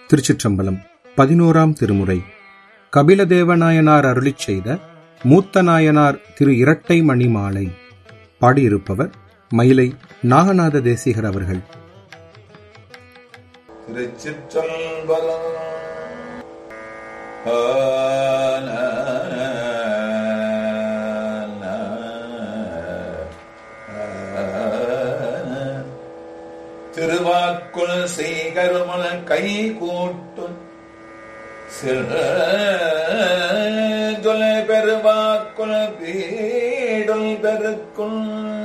திருச்சிற்றம்பலம் பதினோராம் திருமுறை கபிலதேவநாயனார் அருளிச் செய்த மூத்த நாயனார் திரு இரட்டை மணி மாலை பாடியிருப்பவர் மயிலை நாகநாத தேசிகர் அவர்கள் திருச்சிற்றம்பலம் ஆன திருவாக்குள் செய்கருமல கை கூட்டும் சிறுல பெருவாக்குள் பீடுல் பெருக்குள்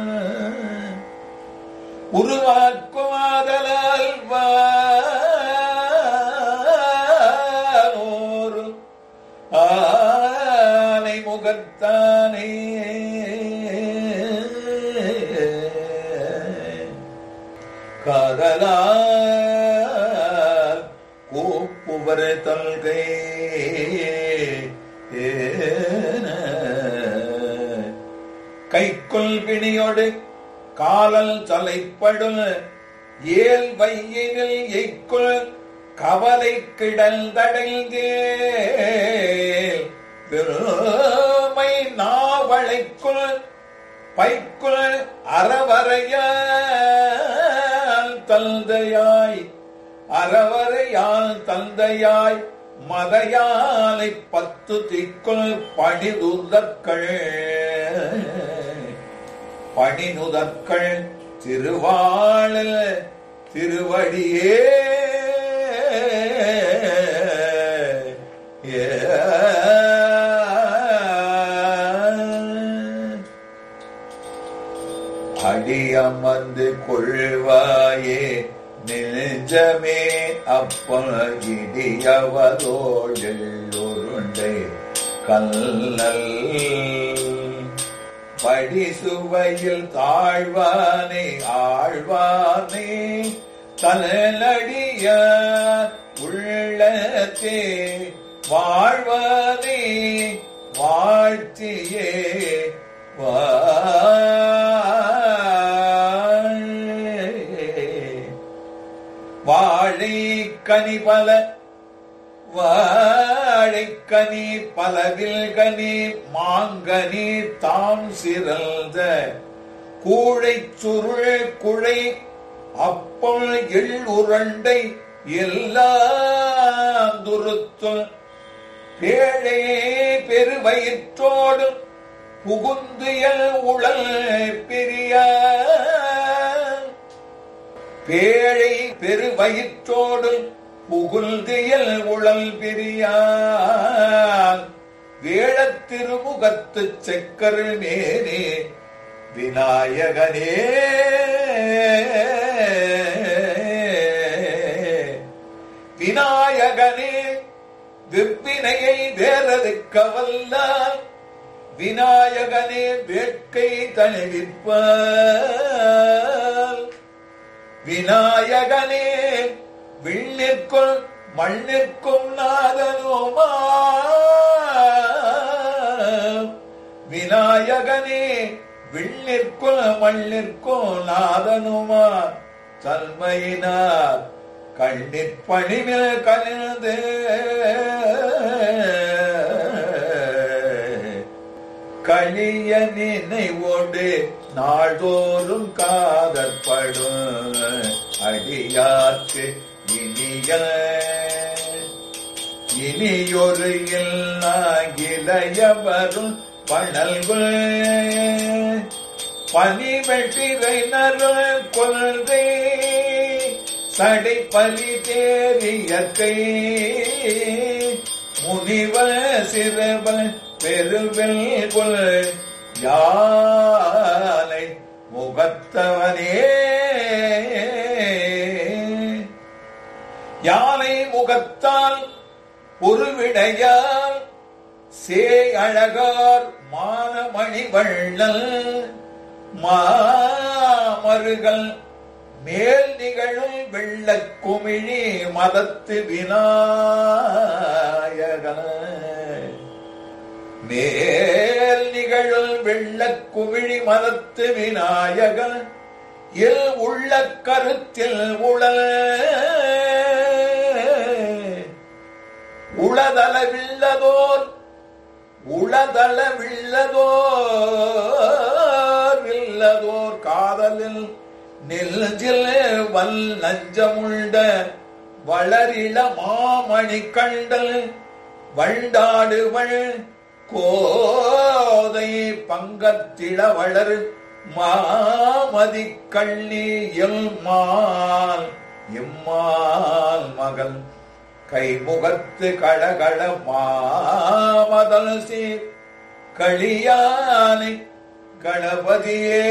உருவாக்குவாதலால் வானோரு ஆனை முகத்தானே காதலால் கூப்புவர் தல்கை கைக்குள் பிணியோடு காலல் தலைப்படுல் ஏல் வையினில் எய்க்குள் கவலை கிடல் தடைந்தேல் பெருமை நாவளைக்குள் பைக்குள் அறவரையால் தந்தையாய் அறவரையால் தந்தையாய் மதையாலை பத்து திக்குள் பணிதுதற்கள் பணிநுதற்கள் திருவாழல் திருவடியே ஏ. அடியமர்ந்து கொள்வாயே நெஞ்சமே அப்ப இடியவதோடுருண்டை கல்லல் படி சுவையில் தாழ்வானே ஆழ்வானே தலடிய உள்ளத்தே வாழ்வானே வாழ்த்தியே வாழை கனி பல வாழைக்கனி பலவில் கனி மாங்கனி தாம் சிறந்த கூழை சுருள் குழை அப்பம் எள் உருண்டை எல்லாம் துருத்தும் பேழே பெருவயிற்றோடு புகுந்தியல் உழல் பிரிய பேழை பெருவயிற்றோடு புகுந்தியல் உழல் பிரியான் வேழத் திருமுகத்து செக்கர் மேனே விநாயகனே விநாயகனே வெப்பினையை வேறறுக்க வல்லான் விநாயகனே வேட்கை தணிவிப்பால் விநாயகனே விண்ணிற்குள் மண்ணிற்கும் நாதனுமா விநாயகனே விண்ணிற்குள் மண்ணிற்கும் நாதனுமா தன்மையினார் கண்ணிற் பணிவில் கனிந்து களிய நினைவோடு நாள்தோறும் காதற்படும் அடியார்க்கு இனிய இனியொரு இல்லாகிலையவரும் பணல்குள் பனி வெட்டிரை நருள் கொள்கை சடை பலி தேரியற்கை முனிவ சிறுவ பெருவில் கொள் யானை முகத்தவனே யானை முகத்தால் பொருவிடையால் சே அழகார் மானமணி வள்ளல் மாமருகள் மேல் நிகழும் வெள்ளக் குமிழி மதத்து விநாயகன மேல் நிகழும் வெள்ளக் குமிழி மதத்து விநாயகன் இல் உள்ள கருத்தில் உள உளதளவில்லதோர் உளதளவில்லதோர் இல்லதோர் காதலில் நெல்ஜில் வல் நஞ்சமுண்ட வளரிள மாமணி கண்டல் வண்டாடுவள் கோதை பங்கத்திள வளர் மாமதி கண்ணி எல்மால் எம்மால் மகள் கைமுகத்து கழகழ மாமதல் சீர் களியானை கணபதியே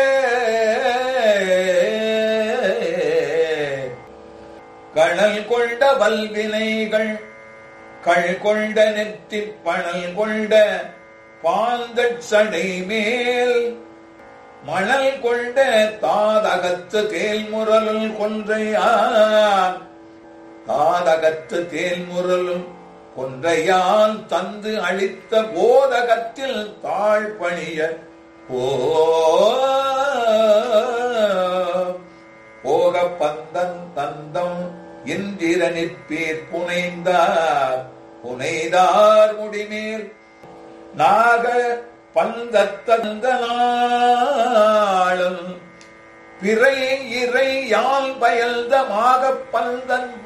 கணல் கொண்ட வல்வினைகள் கள் கொண்ட நெற்றிப் பணல் கொண்ட பாந்தட் சடை மேல் மணல் கொண்ட தாதகத்து தேல்முரலுள் கொன்றையான் தாதகத்து தேல்முரலும் கொன்றையான் தந்து அளித்த போதகத்தில் தாழ்பணிய போ போக பந்தன் தந்தம் இந்திரனிற்பீர் புனைந்தார் புனைதார் முடிமேல் நாக பந்தத்தந்த நாளும் பிறை இறை யாழ் பயல்த மாக பந்தந்த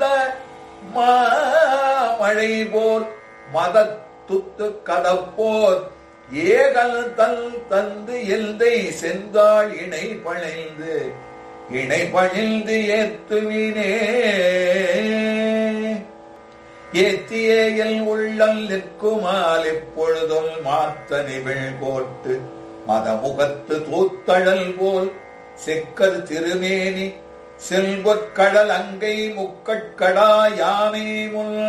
மாமழை போல் மதத்துத்து கதப்போர் ஏகல் தல் தந்து எந்தை செந்தாள் இணை பழைந்து இணை பழிந்து ஏத்துவினே ஏத்தியேயில் உள்ளம் நிற்குமால் எப்பொழுதும் மாத்த நிவிழ் கோட்டு மதமுகத்து தூத்தழல் போல் செக்கர் திருமேனி செல்வக் கடல் அங்கை முக்கட்கடா யானை முல்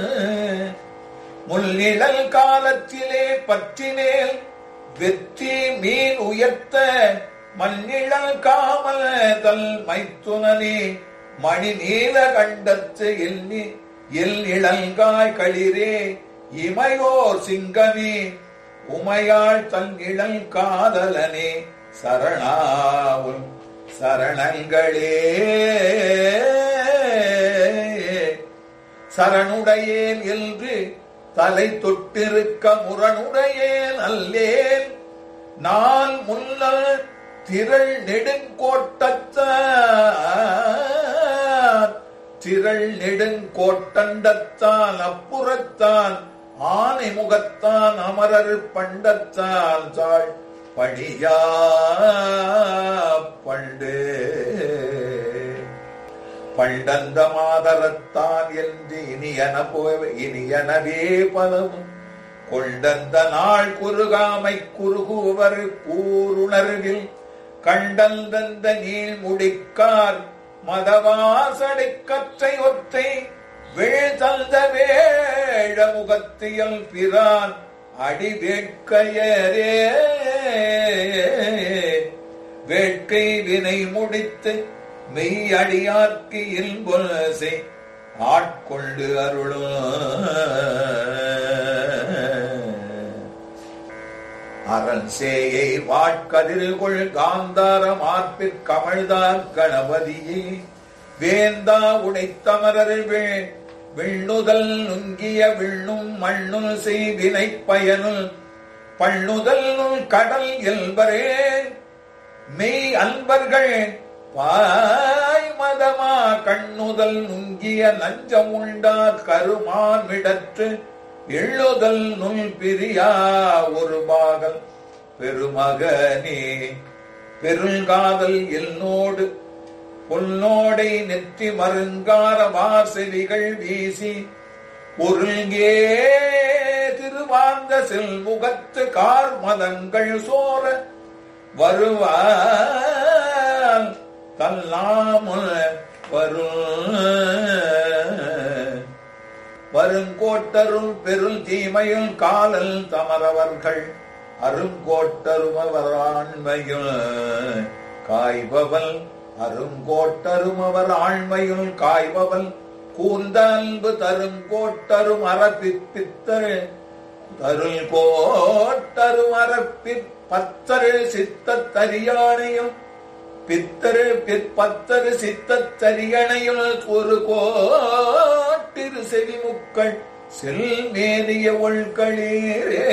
முள்ளிழல் காலத்திலே பற்றினேல் வெற்றி மீன் உயர்த்த மண்ணிழல் காமல் தல் மைத்துனனே மணி நீல கண்டத்து எல்லி எல் இளங்காய் களிரே இமையோர் சிங்கமே உமையாள் தன் இளல் காதலனே சரணாவும் சரணங்களே சரணுடையேன் என்று தலை தொட்டிருக்க முரணுடையேன் அல்லேன் நான் முன்னல் திரள் நெடுங்கோட்டத்தான் திரள் நெடுங்கோட்டண்டத்தான் அப்புறத்தான் ஆனை முகத்தான் அமரர் பண்டத்தான் தாழ் படியா பண்டு பண்டந்த மாதரத்தான் என்று இனியன போய் இனியனவே பலவும் கொண்டந்த நாள் குறுகாமை குறுகுவர் பூருணர்வில் கண்டந்தந்த நீள் முடிக்கார் மதவாசடை கற்றை ஒற்றை வேழ்தந்த வேழ முகத்தியல் பிரான் அடி வேட்கையரே வேட்கை வினை முடித்து மெய் அடியார்க்கு இல்பொலசை ஆட்கொண்டு அருளும் அரண் சேயை வாட்கதிரில் கொள் காந்தார மார்பிற் கமழ்தார் கணபதியே வேந்தா உடைத்தமரர் வே- விண்ணுதல் நுங்கிய விண்ணும் மண்ணுல் செய்வினை பயனுள் பண்ணுதல் நுள் கடல் எல்பரே மெய் அன்பர்கள் பாய் மதமா கண்ணுதல் நுங்கிய நஞ்சம் உண்டார் கருமான் விடற்று எள்ளுதல் நுல் பிரியா ஒரு பாகல் பெருமகனே பெருங்காதல் எல்னோடு பொன்னோடை நெற்றி மருங்கார வாசலிகள் வீசி ஒருங்கே திருவாந்த செல்முகத்து கார் மதங்கள் சோர வருவான் தல்லாமல் வரும் வருங்கோட்டருள் பெருள் தீமையுள் காலல் தமரவர்கள் அருங்கோட்டருமவர் ஆண்மையுள் காய்பவல் அருங்கோட்டருமவர் ஆண்மையுள் காய்பவல் கூர்ந்த அன்பு தருங்கோட்டரும் அறப்பித்தர் தருள் கோட்டரும் அறப்பிற் பத்தரு சித்தத் தரியானையும் பித்தரு பிற்பத்தரு சித்தத் தரியணையுள் ஒரு கோட்டிரு செவிமுக்கள் செல்மேனிய உள்களீரே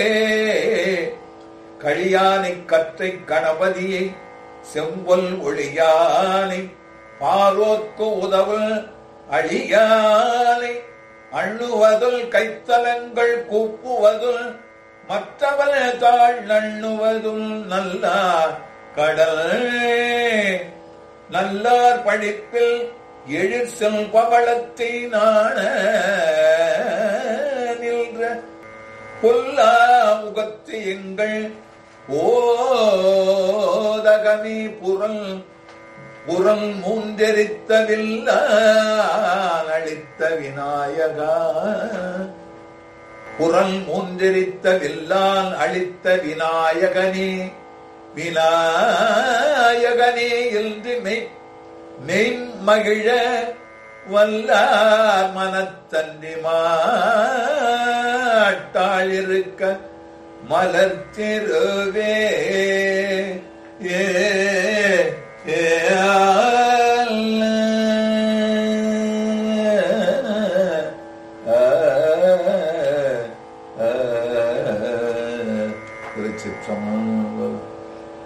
களியானை கற்றை கணபதியை செம்பொல் ஒளியானை பாரோர்க்கு உதவு அழியானை அண்ணுவதுல் கைத்தலங்கள் கூப்புவதுல் மற்றவள் தாழ் நண்ணுவதும் நல்லார் கடல் நல்லார் படிப்பில் எழிற் செல்பவளத்தை நாண நின்ற பொல்லா முகத்து எங்கள் ஓதகமே புறல் புறம் மூன்றெரித்தவில்ல அளித்த விநாயகா புறம் மூன்றெரித்த வில்லான் அளித்த விநாயகனே விநாயகனே என்று மெய் மெய்மகிழ வல்லார் மனத்தன்றி மாட்டாளிருக்க மலர் திருவே ஏ